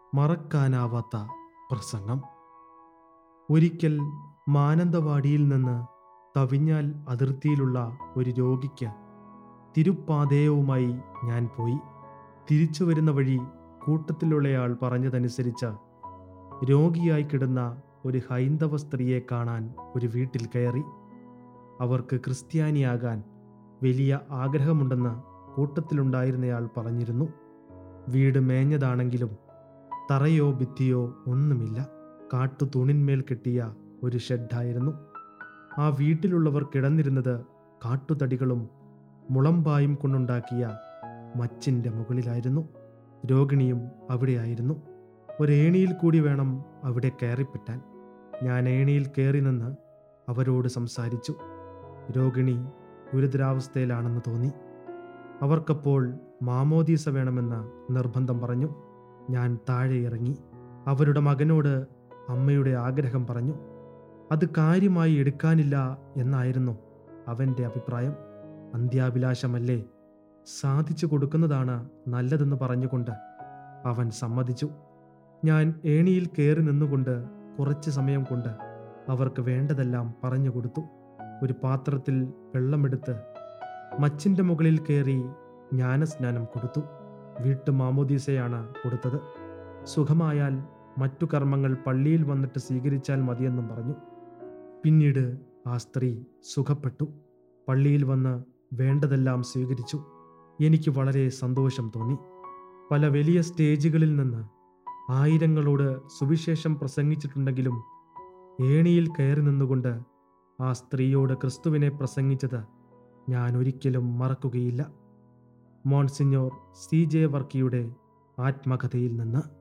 മറക്കാനാവാത്ത പ്രസംഗം ഒരിക്കൽ മാനന്തവാടിയിൽ നിന്ന് തവിഞ്ഞാൽ അതിർത്തിയിലുള്ള ഒരു രോഗിക്ക് തിരുപ്പാതേയവുമായി ഞാൻ പോയി തിരിച്ചു വരുന്ന വഴി കൂട്ടത്തിലുള്ളയാൾ പറഞ്ഞതനുസരിച്ച് രോഗിയായി കിടന്ന ഒരു ഹൈന്ദവ സ്ത്രീയെ കാണാൻ ഒരു വീട്ടിൽ കയറി അവർക്ക് ക്രിസ്ത്യാനിയാകാൻ വലിയ ആഗ്രഹമുണ്ടെന്ന് കൂട്ടത്തിലുണ്ടായിരുന്നയാൾ പറഞ്ഞിരുന്നു വീട് മേഞ്ഞതാണെങ്കിലും തറയോ ഭിത്തിയോ ഒന്നുമില്ല കാട്ടു തൂണിന്മേൽ കെട്ടിയ ഒരു ഷെഡായിരുന്നു ആ വീട്ടിലുള്ളവർ കിടന്നിരുന്നത് കാട്ടുതടികളും മുളമ്പായും കൊണ്ടുണ്ടാക്കിയ മച്ചിൻ്റെ മുകളിലായിരുന്നു രോഗിണിയും അവിടെയായിരുന്നു ഒരേണിയിൽ കൂടി വേണം അവിടെ കയറിപ്പറ്റാൻ ഞാൻ ഏണിയിൽ കയറി നിന്ന് അവരോട് സംസാരിച്ചു രോഗിണി ഗുരുതരാവസ്ഥയിലാണെന്ന് തോന്നി അവർക്കപ്പോൾ മാമോദീസ വേണമെന്ന് നിർബന്ധം പറഞ്ഞു ഞാൻ താഴെ ഇറങ്ങി അവരുടെ മകനോട് അമ്മയുടെ ആഗ്രഹം പറഞ്ഞു അത് കാര്യമായി എടുക്കാനില്ല എന്നായിരുന്നു അവൻ്റെ അഭിപ്രായം അന്ത്യാഭിലാഷമല്ലേ സാധിച്ചു കൊടുക്കുന്നതാണ് നല്ലതെന്ന് പറഞ്ഞുകൊണ്ട് അവൻ സമ്മതിച്ചു ഞാൻ ഏണിയിൽ കയറി നിന്നുകൊണ്ട് കുറച്ച് സമയം കൊണ്ട് അവർക്ക് വേണ്ടതെല്ലാം പറഞ്ഞു കൊടുത്തു ഒരു പാത്രത്തിൽ വെള്ളമെടുത്ത് മച്ചിൻ്റെ മുകളിൽ കയറി ജ്ഞാനസ്നാനം കൊടുത്തു വീട്ടു മാമോദീസയാണ് കൊടുത്തത് സുഖമായാൽ മറ്റു കർമ്മങ്ങൾ പള്ളിയിൽ വന്നിട്ട് സ്വീകരിച്ചാൽ മതിയെന്നും പറഞ്ഞു പിന്നീട് ആ സ്ത്രീ സുഖപ്പെട്ടു പള്ളിയിൽ വന്ന് വേണ്ടതെല്ലാം സ്വീകരിച്ചു എനിക്ക് വളരെ സന്തോഷം തോന്നി പല വലിയ സ്റ്റേജുകളിൽ നിന്ന് ആയിരങ്ങളോട് സുവിശേഷം പ്രസംഗിച്ചിട്ടുണ്ടെങ്കിലും ഏണിയിൽ കയറി നിന്നുകൊണ്ട് ആ സ്ത്രീയോട് ക്രിസ്തുവിനെ പ്രസംഗിച്ചത് ഞാൻ ഒരിക്കലും മറക്കുകയില്ല മോൺസിഞ്ഞോർ സി ജെ വർക്കിയുടെ ആത്മകഥയിൽ നിന്ന്